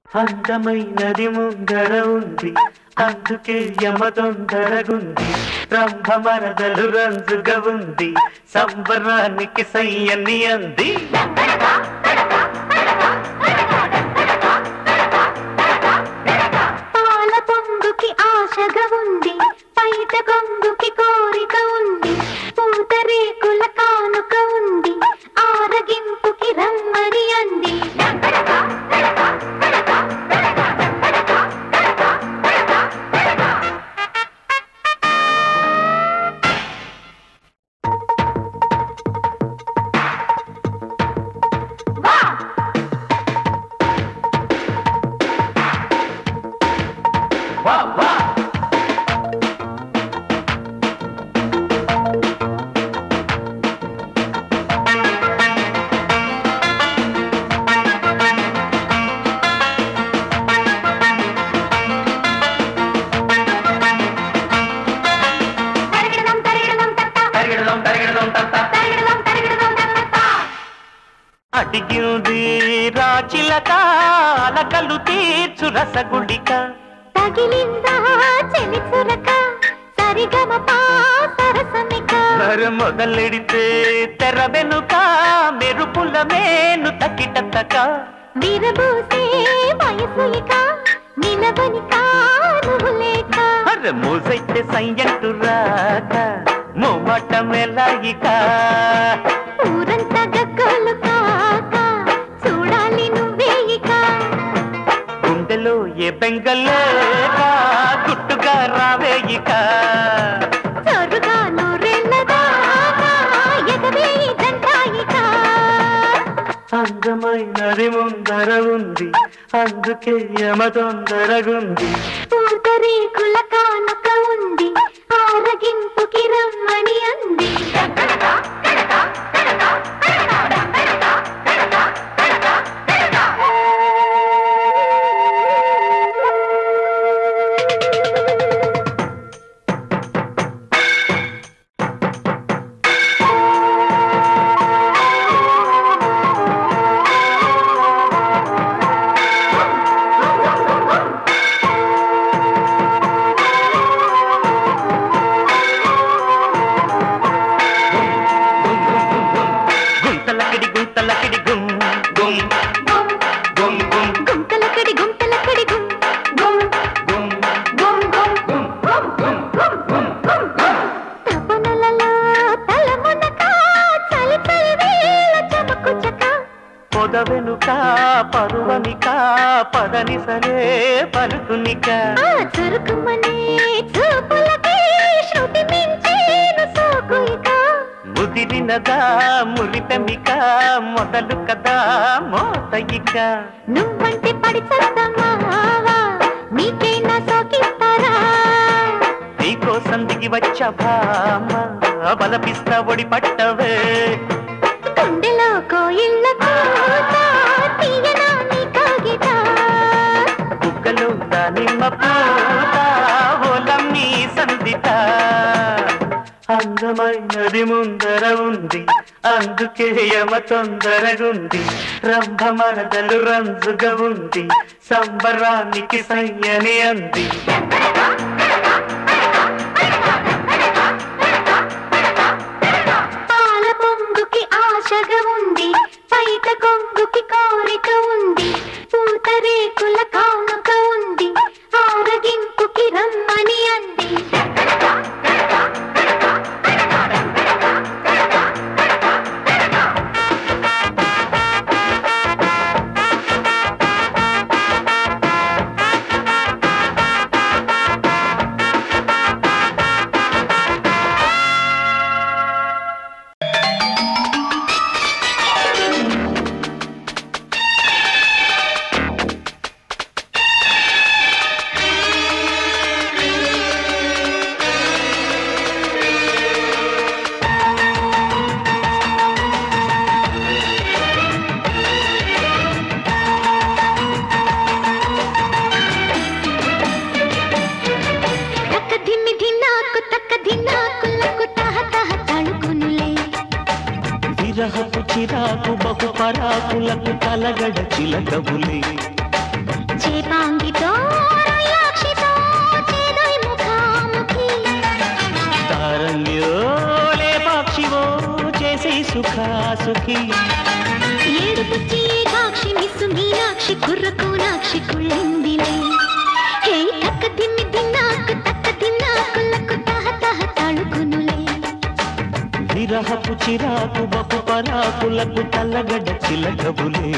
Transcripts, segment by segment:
అందమైనది ముందర ఉంది అందుకే యమ తొందరగుంది రంభ మరదలు రంజుగా ఉంది సంబరానికి సయ్యని అంది పాల పొంగుకి ఆశగా ఉంది పైట కొంగుకి కోరిక ఉంది పూత రేకుల కానుక ఉంది ఆరగింపుకి రమ్మని అంది వా వా తరిగిడదాం తరిగిడదాం తత్త తరిగిడదాం తరిగిడదాం తత్త తరిగిడదాం తరిగిడదాం తత్త అడిగింది రాచిలక అలకలు తీర్చు రసగుళిక తగిలిందా చెలి చురక సరిగమ పా సరసమిక మరి మొదలెడితే తెర వెనుక మెరుపుల మేను తకిటతక విరబూసే వయసు ఇక నిలవని కానువు లేక అరే మూసైతే సయ్యంటు రాక మొమాట మెలాయిక ఊరంతా గగ్గోలు కాక చూడాలి నువ్వే ఇక గుండెలో ఏ బెంగలే గుట్టుగా రావేయిక చొరుగా నూరెళ్ళ దాకా ఎగవే దంటాయిక అందమైనది ముందర ఉంది అందుకే యమ తొందరగుంది పూతరేకుల కానుక ఉంది ఆరగింపుకి రమ్మని అంది గుంతలకిడి గుంతలకిడి గుం గుం గుం గుం గుంతలకడి గుంతలకడి గుం గుం గుం గుం గుం గుం గుం గుం గుం గుం గుం తపనలలో తలమునక చలి చలి వేళ చమకు చక పొద వెనుక పరువనిక పదని సరే పలుకునిక ఆ చురుకుమనే చూపులకి శృతి మించేను సోకు ఇక ముదిరినదా మురిపెమిక మొదలు కదా మోతయిక నువ్వంటే పడి చస్తమావా నీకైనా సోకిస్తారా నీకోసం దిగి వచ్చ భామ బలపిస్తా ఒడి పట్టవే గుండెలో కోయిళ్ళ కూత తీయనా నీ కాగితా బుగ్గలో దానిమ్మ పూత ఓలం నీ సందిత అందమైనది ముందర ఉంది అందుకే యమ తొందరగుంది రంభ మరదలు రంజుగా ఉంది సంబరానికి సయ్యని అంది పాల పొంగుకి ఆశగా ఉంది పైట కొంగుకి కోరిక ఉంది పూత రేకుల కానుక ఉంది ఆరగింపుకి రమ్మని అంది తక్క ధిమ్మి ధిన్నాకు తక్క ధిన్నాకులకు తహ తహ తణుకునులే విరహపు చిరాకు బహు పరాకులకు కలగడ చిలకబులే చేపాంగితో రొయ్యాక్షితో చేదోయ్ ముఖాముఖి తారంగిలో లేపాక్షివో చేసి సుఖాసుఖి ఏడు పుచ్చి ఏకాక్షి మిస్సు మీనాక్షి కుర్ర కోనాక్షి కుళ్ళిందిలే హే తక్క తిమ్మి తిన్నాకు తక్క తిన్నాకులకు తహ తహ తళుకునులే విరహపు చిరాకు బహు పరాకులకు తల్లగడ్డ చిలకబులే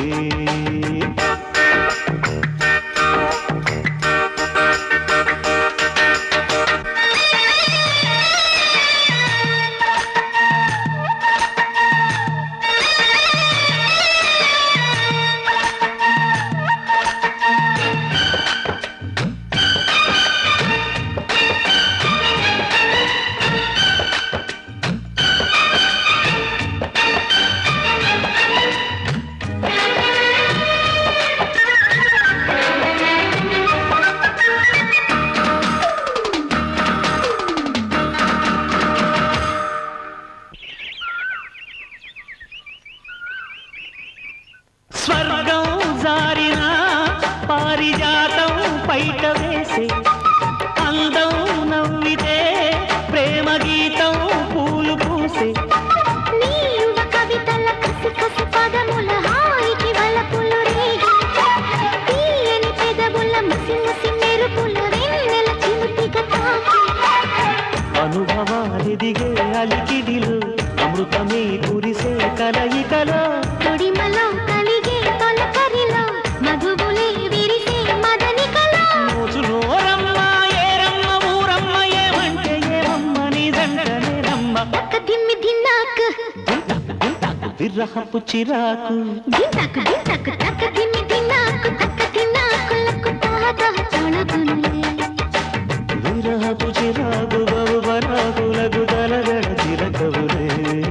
స్వర్గం జారిన పారిజాతం పైట వేసే అందం నవ్వితే ప్రేమ గీతం పూలు పూసే నీ యువ కవితల కసి కసి పదముల హాయికి వలపులు రేగి తీయని పెదవుల ముసి ముసి మెరుపుల వెన్నెల చిముటిగా తాకి అనుభవాలిదిగే అలికిడిలు అమృతమే కురిసే కలయికలో తొడిమలో కలిగే తొలకరిలో మధువులే విరిసే మదనికలో మోజులో రమ్మ ఏరమ్మ ఊరమ్మ ఏమంటే ఏమమ్మ నీ దండనేనమ్మ తక్క దిమ్మి దిన్నాకు విరహపు చిరాకు దింతాకు దింతాకు తక్క దిమ్మి దిన్నాకు తక్క దిన్నాకులకు తహ తహ తొలగునులే విరహపు చిరాకు బహు పరాకులకు తలగడ చిరకవులే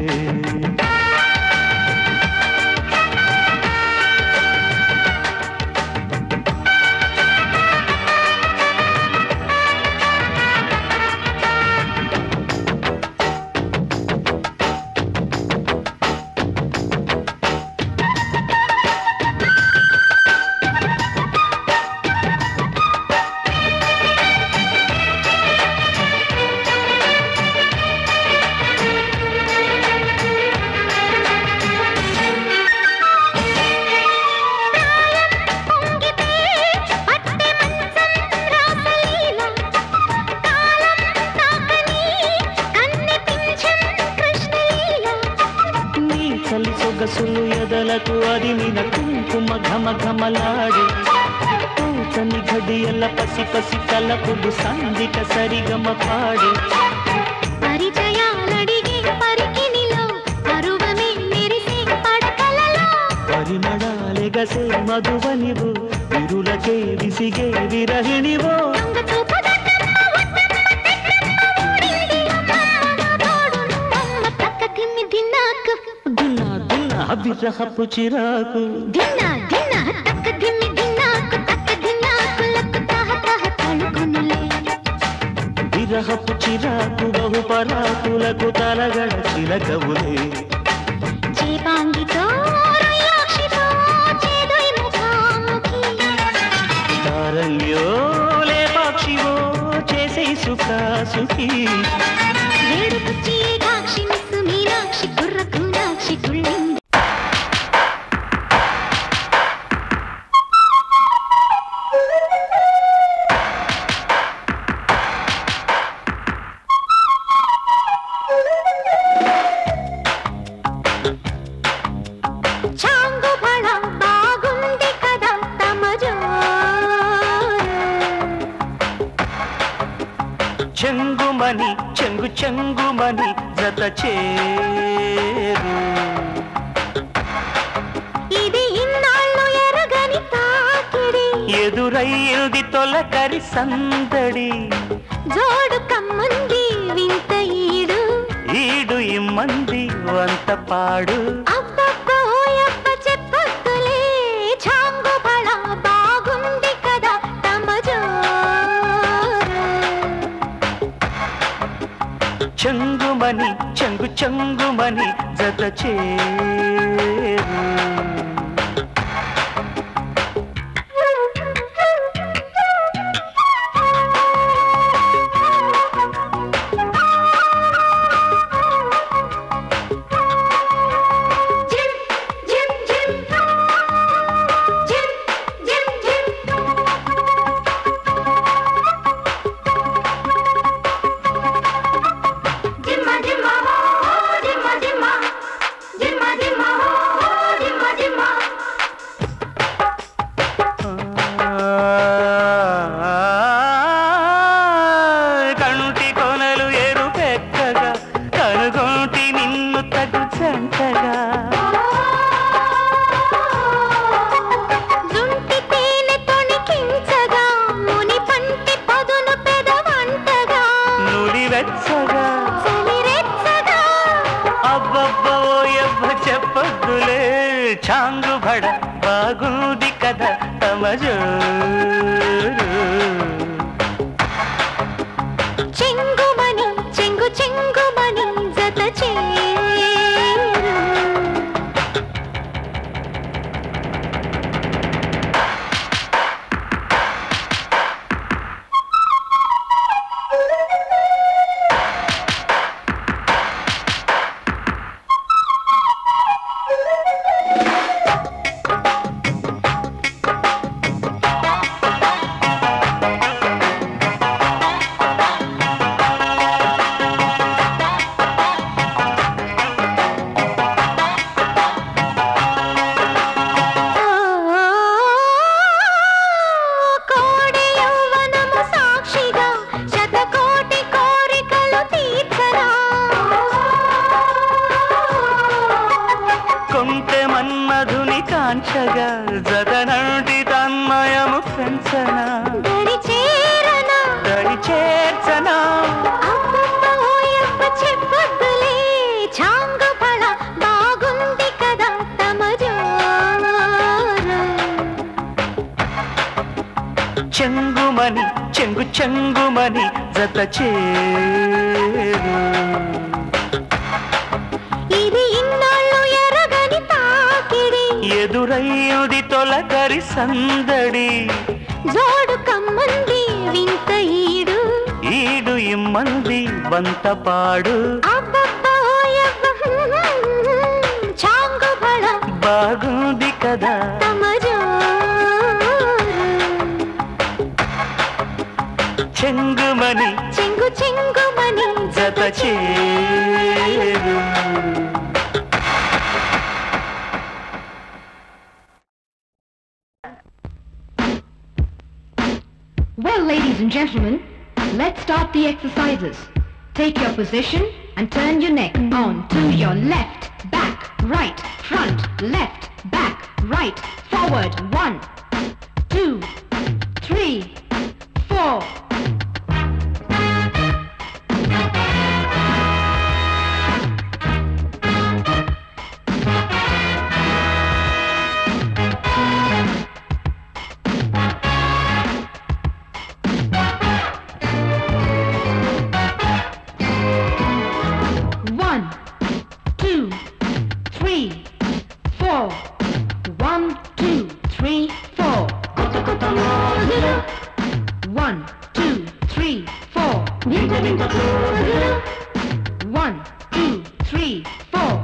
పొంగితే పట్టె మంచం రాసలీల కాలం తాకని కన్నె పింఛం కృష్ణలీల నీ చలి సొగసులు ఎదలకు అదిమిన కుంకుమ ఘమ ఘమలాడి పూతని ఘడియల పసి పసి తలపులు సందిక సరిగమ పాడి పరిచయాలడిగే పరికినిలో పరువమే మెరిసే పడకలలో పరిమళాలెగసే మధువనివు విరులకే విసిగే విరహిణివో దొంగ చూపు దట్టమ్మ వద్దమ్మ తెల్లమ్మ ఊరింది అమ్మమ్మ తోడును అమ్మ తక్క తిమ్మి దిన్నాకు దున్నా దున్నా విరహపు చిరాకు దిన్నా దిన్నా తక్క దిమ్మి దిన్నాకు తక్క దిన్నాకులకు తహ తహ తళుకునులే విరహపు చిరాకు బహు పరాకులకు తలగడ చిలకవులే చేపాంగితో రొయ్యాక్షితో చేదోయ్ ముఖాముఖి తారంగ్యో లేపాక్షివో చేసే సుఖాసుఖీ ఏడు పుచ్చి ఏకాక్షి మిస్సు మీనాక్షి కుర్ర కూనాక్షి కుళ్ళింది చాంగు బళ బాగుంది కదా తమజో చెంగుమని చెంగు చెంగుమని జత చేరు ఇది ఇన్నాళ్ళు ఎరగని తాకిడి ఎదురయ్యింది తొలకరి సందడి జోడు కమ్మంది వింత ఈడు ఈడు ఇమ్మంది వంత పాడు అబ్బబ్బో అబ్బ చెప్పొద్దులే చాంగు బళ బాగుంది కదా తమజో చెంగుమని చెంగు చెంగుమని జత చేరు జంటగా జగనంటి తన్మయము పెంచనా దరి చేరనా దరి చేర్చనా అబ్బబ్బ ఓయబ్బ చెప్పొద్దులే చాంగు పళ బాగుంది కదా తమ జోరు చెంగుమని చెంగు చెంగుమని జత చేరు ఇది ఇన్నాళ్ళు ఎరగని తాకిడి ఎదురయ్యుది తొలకరి సందడి జోడు కమ్మంది వింత ఈడు ఈడు ఇమ్మంది వంత పాడు అబ్బబ్బ ఓయబ్బ చాంగు పళ బాగుంది కదా తమ జోరు చెంగుమని చెంగు చెంగుమని జత చేరు Well, ladies and gentlemen, let's start the exercises. Take your position and turn your neck on to your left, back, right, front, left, back, right, forward. One, two, three, four. One, two, three, four. One, two, three, four. One, two, three, four. One, two, three, four.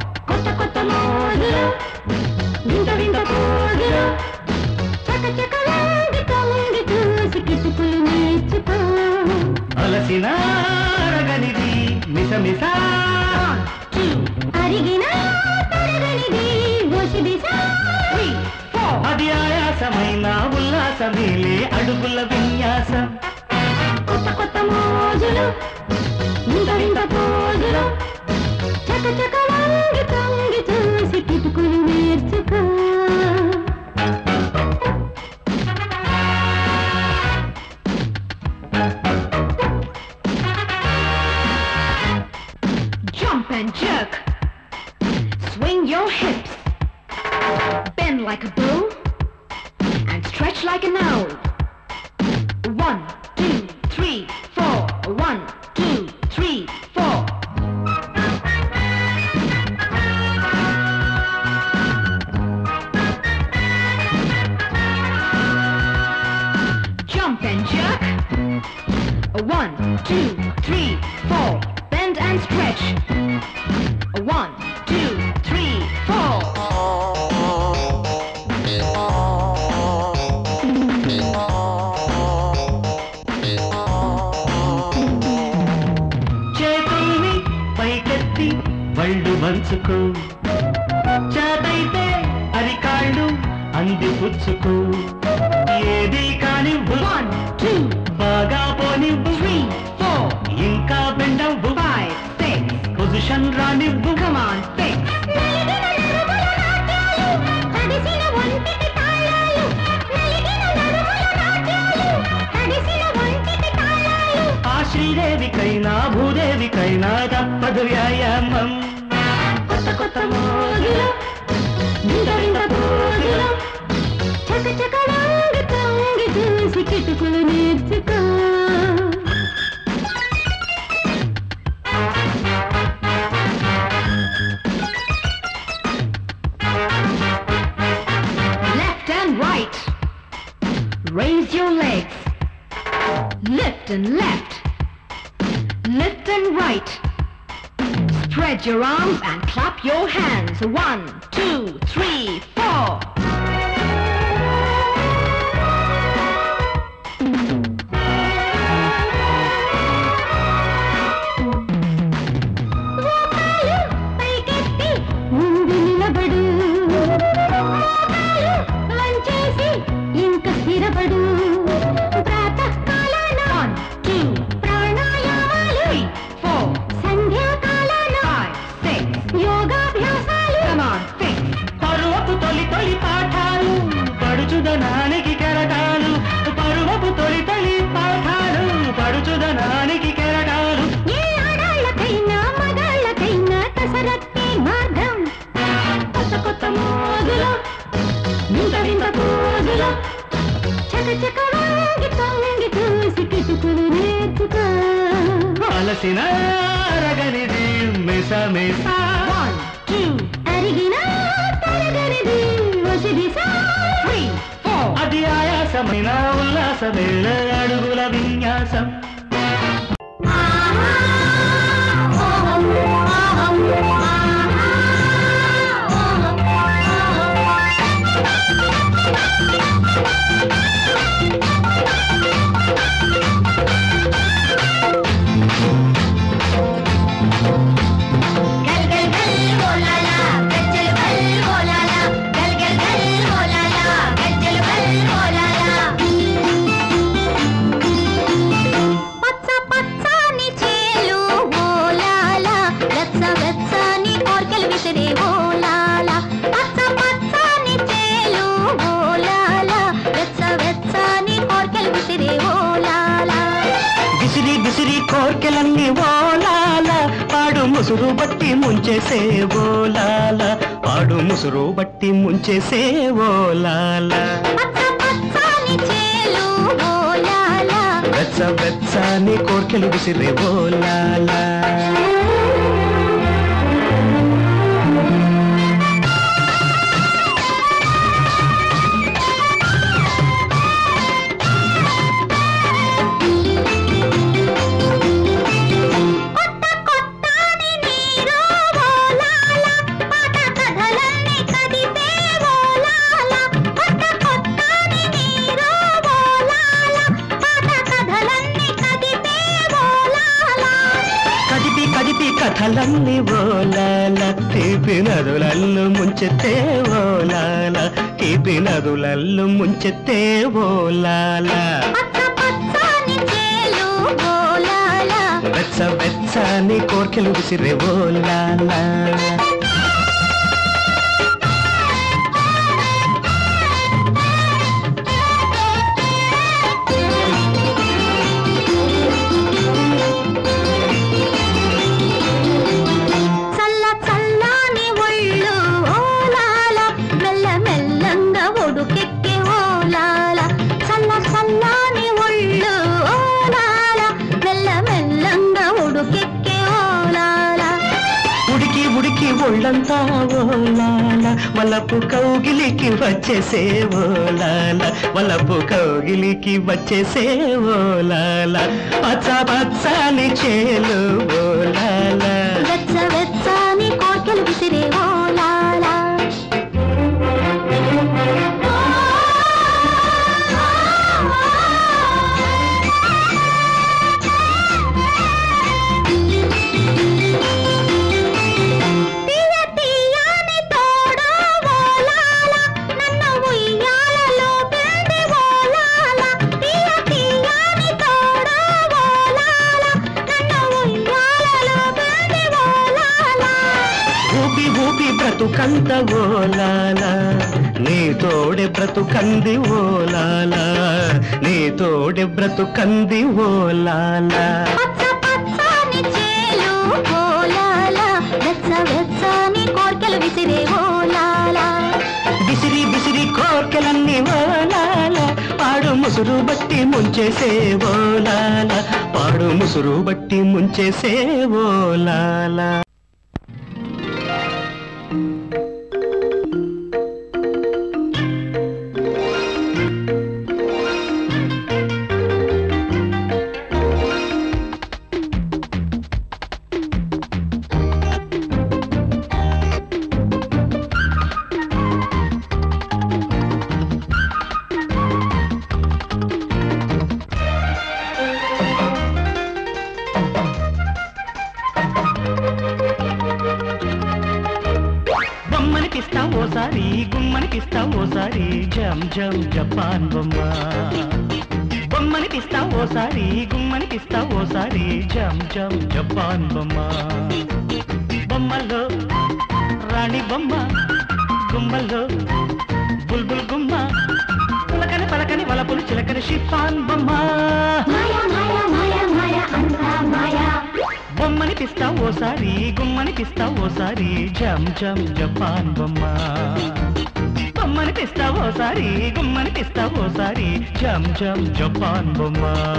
అలసిన అరగనిది మిసమిస One, two, అరిగినా తరగనిది గోసిదిశా three, four. అది ఆయాసమైన ఉల్లాసమేలే అడుగుల విన్యాసం కొత్త కొత్త మోజులు వింత వింత పోజులు చక చక వంగి తొంగి చూసి కిటుకులు నేర్చుకో Jump and jerk. Swing your hips. Bend like a bow. And stretch like an owl. One, two, three, four. One, two, three, four. Jump and jerk. One, two, three, four. Bend and stretch. One, two, three, four. చేతుల్ని పైకెత్తి వళ్ళు వంచుకో చేతైతే అరికాళ్ళు అంది పుచ్చుకో ఏది కానివ్వు One, two, బాగా పోనివ్వు three, four, ఇంకా బెండవ్వు five, six. Position రానివ్వు Come on, six. తడిసిన ఒంటికి తాళాలు నలిగిన నడుముల నాట్యాలు తడిసిన ఒంటికి తాళాలు ఆ శ్రీదేవికైనా భూదేవికైనా తప్పదు వ్యాయామం కొత్త కొత్త మోజులు వింత వింత పోజులు చక చక వంగి తొంగి చూసి కిటుకులు నేర్చుకో Left and right. Raise your legs. Lift and left. Lift and right. Spread your arms and clap your hands. One, two, three, four. పైకెత్తి ముందు నిలబడు మోకాలు వంచేసి ఇంక స్థిరపడు ప్రాతకాలాన One, two, ప్రాణాయామాలు three, four, సంధ్యాకాలాన five, six. యోగాభ్యాసాలు Come on, six. పరువపు తొలి తొలి పా చకచక వంగి తొంగి చూసి కిటుకులు నేర్చుకో అలసిన అరగనిది మిస మిస One, two, అరిగిన తరగనిది వసిదిస three, four. అది ఆయాసమైన ఉల్లాసమేళ అడుగుల విన్యాసం గల్ గల్ గల్ ఓలాలా గజ్జలు గల్ ఓలాలా గల్ గల్ గల్ ఓలాలా గజ్జలు గల్ ఓలాలా పచ్చ పచ్చని చేలు ఓలాలా వెచ్చ వెచ్చని కోర్కెలు విసిరే ఓలాలా పచ్చ పచ్చని చేలు ఓలాలా వెచ్చ వెచ్చని కోర్కెలు విసిరే ఓలాలా విసిరి విసిరి కోర్కెలన్నీ ఓలాల పాడు ముసురు బట్టి ముంచేసే ఓలాల పాడు ముసురు బట్టి ముంచేసే ఓలాల పచ్చ పచ్చని చేలు ఓలాలా వెచ్చ వెచ్చని కోర్కెలు విసిరే ఓలాల కొత్త కొత్తని నీరు ఓలాల పాత కథలన్నీ కదిపే ఓలాల కొత్త కొత్తని నీరు ఓలాల పాత కథలన్నీ కదిపే ఓలాల కదిపి కదిపి కథలన్నీ ఓలాల తీపి నదులల్లు ముంచెత్తే ఓలాల తీపి నదులల్లు ముంచెత్తే ఓలాల పచ్చ పచ్చని చేలు ఓలాల వెచ్చ వెచ్చని కోర్కెలు విసిరే ఓలాల చల్ల చల్లని ఒళ్ళు ఓలాల మెల్ల మెల్లంగా ఒడుకెక్కే ఓలాల చల్ల చల్లని ఒళ్ళు ఓలాల మెల్ల మెల్లంగా ఒడుకెక్కే ఓలాల ఉడికి ఉడికి ఒళ్ళంతా ఓలాల వలపు కౌగిలికి వచ్చేసే ఓలాల వలపు కౌగిలికి వచ్చేసే ఓలాల పచ్చ పచ్చని చేలు ఓలాల వెచ్చ వెచ్చని కోర్కెలు విసిరే ఓలాల తీయ తీయని తోడు ఓలాల నన్ను ఉయ్యాలలో పిండి ఓలాల తీయ తీయని తోడు ఓలాల నన్ను ఉయ్యాలలో పిండి ఓలాల ఊపి ఊపి బ్రతుకంత ఓలాల నీ తోడె బ్రతుకంది ఓలాల నీ తోడె బ్రతుకంది ఓలాల పచ్చ పచ్చని చేలు ఓలాల వెచ్చ వెచ్చని కోర్కెలు విసిరే ఓలాల బిసిరి బిసిరి కోర్కెలన్నీ ఓలాల పాడు ముసురు బట్టి ముంచేసే ఓలాల పాడు ముసురు బట్టి ముంచేసే ఓలాల బొమ్మనిపిస్తా ఓసారి గుమ్మనిపిస్తా ఓసారి జం జం జపాన్ బొమ్మ బొమ్మనిపిస్తా ఓసారి గుమ్మనిపిస్తా ఓసారి జం జం జపాన్ బొమ్మ బొమ్మల్లో రాణి బొమ్మ గుమ్మల్లో బుల్బుల్ గుమ్మ పులకని పలకని వలపులు చిలకని షిఫాన్ బొమ్మ మాయా మాయా మాయా మాయా అంతా మాయా బొమ్మనిపిస్తా ఓసారి గుమ్మనిపిస్తా ఓసారి జం జం జపాన్ బొమ్మ బొమ్మ బొమ్మనిపిస్తా ఓసారి గుమ్మనిపిస్తా ఓసారి జం జం జపాన్ బొమ్మ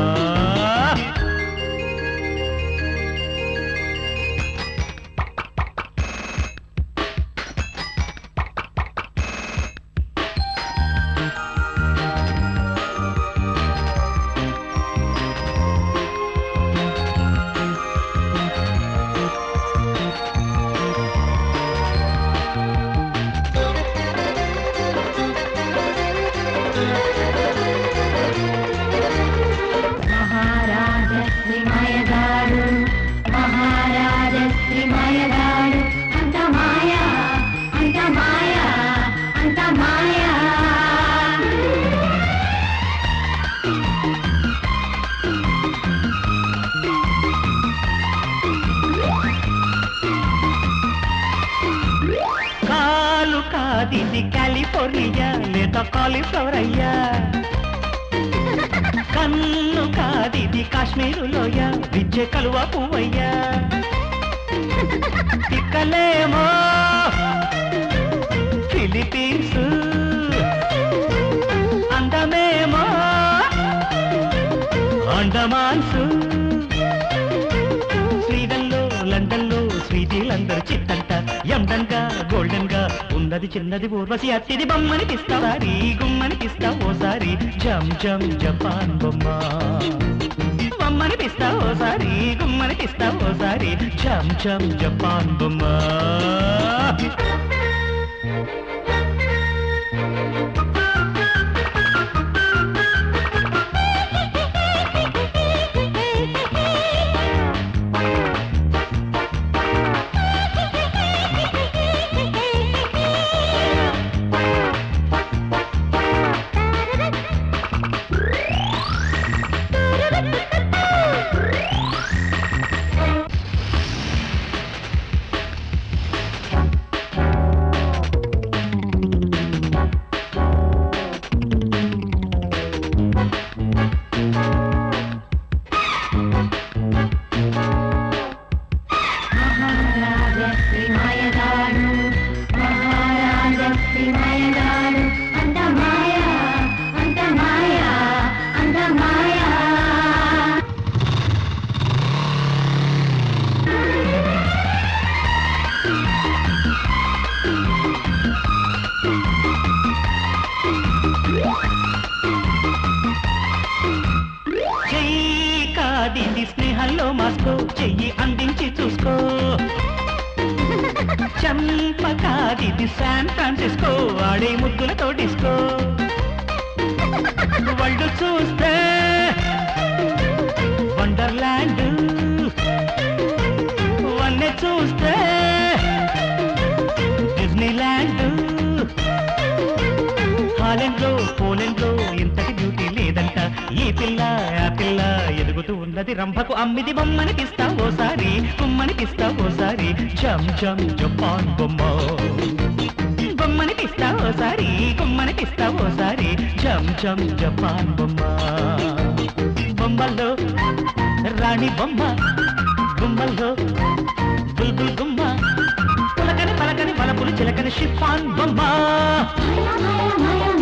మహారాజ శ్రీమయగాడు మహారాజ శ్రీమయగాడు అంత మాయా అంత మాయా అంత మాయా కాలు కాదిది కాలిఫోర్నియా లేదా కాలిఫ్లవర్ అయ్యా కన్ను కాదిది కాశ్మీరు లోయ విద్య కలువ పువ్వయ్యా తిక్కలేమో ఫిలిపీన్స్ అందమేమో అండమాన్స్ స్వీడన్లో లండన్లో స్వీటీలందరూ చిట్టంట ఎండన్ గా గోల్డెన్ గా ఉన్నది చిన్నది ఊర్వశి అత్తిది బొమ్మని పిస్తావారి గుమ్మని పిస్తా ఓసారి జం జం జపాన్ బొమ్మ బొమ్మని పిస్తా ఓసారి గుమ్మని పిస్తా ఓసారి జం జం జపాన్ బొమ్మ మహారాజ శ్రీమయగాడు మహారాజ శ్రీమయగాడు అంత మాయా అంత మాయా అంత మాయా చెయ్యి కాదిది స్నేహంలో మాస్కో చెయ్యి అందించి చూసుకో చంప కాదిది శాన్ ఫ్రాన్సిస్కో ఆడే ముద్దులతో డిస్కో వాళ్ళు చూస్తే వండర్లాండ్ వన్నె చూస్తే డిజ్నీల్యాండ్ హాలెండ్ లో పోలెండ్ లో ఇంతటి బ్యూటీ లేదంట ఈ పిల్ల ఆ పిల్ల ఎదుగుతూ ఉన్నది రంభకు అమ్మిది బొమ్మని పిస్తా ఓసారి కుమ్మని పిస్తా ఓసారి జం జం జపాన్ బొమ్మ బొమ్మని పిస్తా ఓసారి కుమ్మని పిస్తా ఓసారి జం జం జపాన్ బొమ్మ బొమ్మల్లో రాణి బొమ్మ గుమ్మల్లో బుల్బుల్ గుమ్మ పులకని పలకని వలపులు చిలకని షిఫాన్ బొమ్మ మాయా మాయా